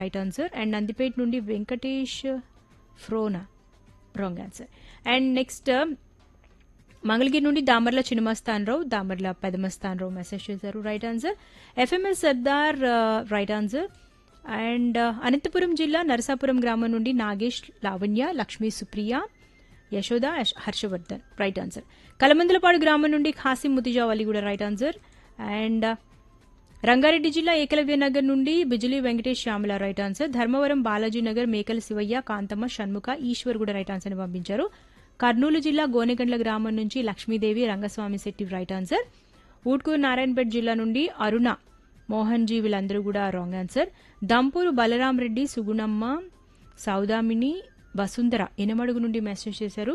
right answer and Nandipet నుండి వెంకటేష్ ఫ్రోనా wrong answer and next Mangalagiri నుండి దామర్ల చినమస్తానరావు దామర్ల పెదమస్తానరావు మెసేజ్ చేశారు right answer FMS Sardar right answer and Anantapuram జిల్లా నరసాపురం గ్రామం నుండి నాగేష్ లావణ్య లక్ష్మీ సుప్రియ యశోద యశ్- హర్షవర్ధన్ రైట్ ఆన్సర్ కలమందలపాడు గ్రామం నుండి ఖాసిం ముతిజావ్ అలీ కూడా రైట్ ఆన్సర్ అండ్ రంగారెడ్డి జిల్లా ఏకలవ్య నగర్ నుండి బిజిలీ వెంకటేష్ శ్యామల రైట్ ఆన్సర్ ధర్మవరం బాలాజీ నగర్ మేకల శివయ్య కాంతమ్మ షణ్ముఖ ఈశ్వర్ కూడా రైట్ ఆన్సర్ ని పంపించారు కర్నూలు జిల్లా గోనెగండ్ల గ్రామం నుంచి లక్ష్మీదేవి రంగస్వామి శెట్టి రైట్ ఆన్సర్ ఊట్కూరు నారాయణపేట జిల్లా నుండి అరుణ మోహన్ జీ వీళ్ళందరూ కూడా రాంగ్ ఆన్సర్ దంపూరు బలరాం రెడ్డి సుగుణమ్మ సౌదామిని వసుంధర ఇనమడుగు నుండి మెసేజ్ చేశారు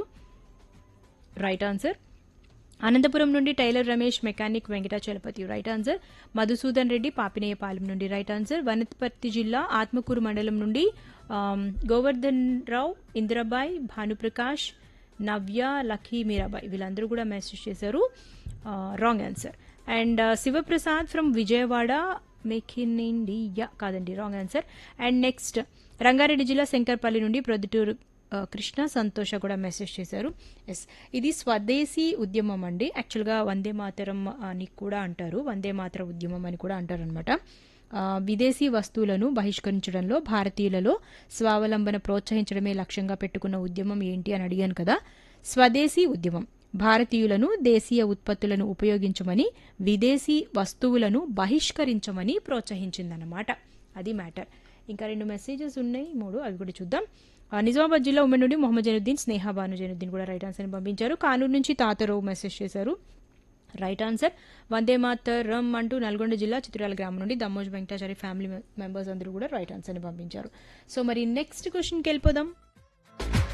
రైట్ ఆన్సర్ అనంతపురం నుండి tailor Ramesh mechanic Venkatachalapathi right answer Madhusudan Reddy Papineyapalem నుండి రైట్ ఆన్సర్ వనపర్తి జిల్లా ఆత్మకూరు మండలం నుండి ఆమ్, గోవర్ధన్ రావు ఇందిరాబాయ్ భానుప్రకాష్ నవ్య లక్కీ మీరాబాయ్ వీళ్ళందరూ కూడా మెసేజ్ చేశారు wrong answer and Shivaprasad from Vijayawada make in India కాదండి wrong answer and next Rangareddy జిల్లా శంకర్పల్లి నుండి ప్రొద్దుటూరు ఆ, కృష్ణ సంతోష కూడా మెసేజ్ చేశారు ఎస్ ఇది స్వదేశీ ఉద్యమం అండి యాక్చువల్గా వందే మాతరం అని కూడా అంటారు వందే మాతర ఉద్యమం అని కూడా అంటారు అనమాట విదేశీ వస్తువులను బహిష్కరించడంలో భారతీయులలో స్వావలంబన ప్రోత్సహించడమే లక్ష్యంగా పెట్టుకున్న ఉద్యమం ఏంటి అని అడిగాను కదా స్వదేశీ ఉద్యమం భారతీయులను దేశీయ ఉత్పత్తులను ఉపయోగించమని విదేశీ వస్తువులను బహిష్కరించమని ప్రోత్సహించిందన్నమాట అది మ్యాటర్ ఇంకా రెండు మెసేజెస్ ఉన్నాయి మూడు అవి కూడా చూద్దాం ఆ, నిజామాబాద్ జిల్లా ఉమ్మడి నుండి మొహమ్మద్ జైనుద్దీన్ స్నేహ భాను జైనుద్దీన్ కూడా రైట్ ఆన్సర్ని పంపించారు కానూరు నుంచి తాతరావు మెసేజ్ చేశారు రైట్ ఆన్సర్ వందే మాతరం అంటూ నల్గొండ జిల్లా చిత్రాల గ్రామం నుండి దమ్మోజ్ వెంకటాచారి ఫ్యామిలీ మెంబర్స్ అందరూ కూడా రైట్ ఆన్సర్ని పంపించారు సో మరి నెక్స్ట్ క్వశ్చన్కి వెళ్ళిపోదాం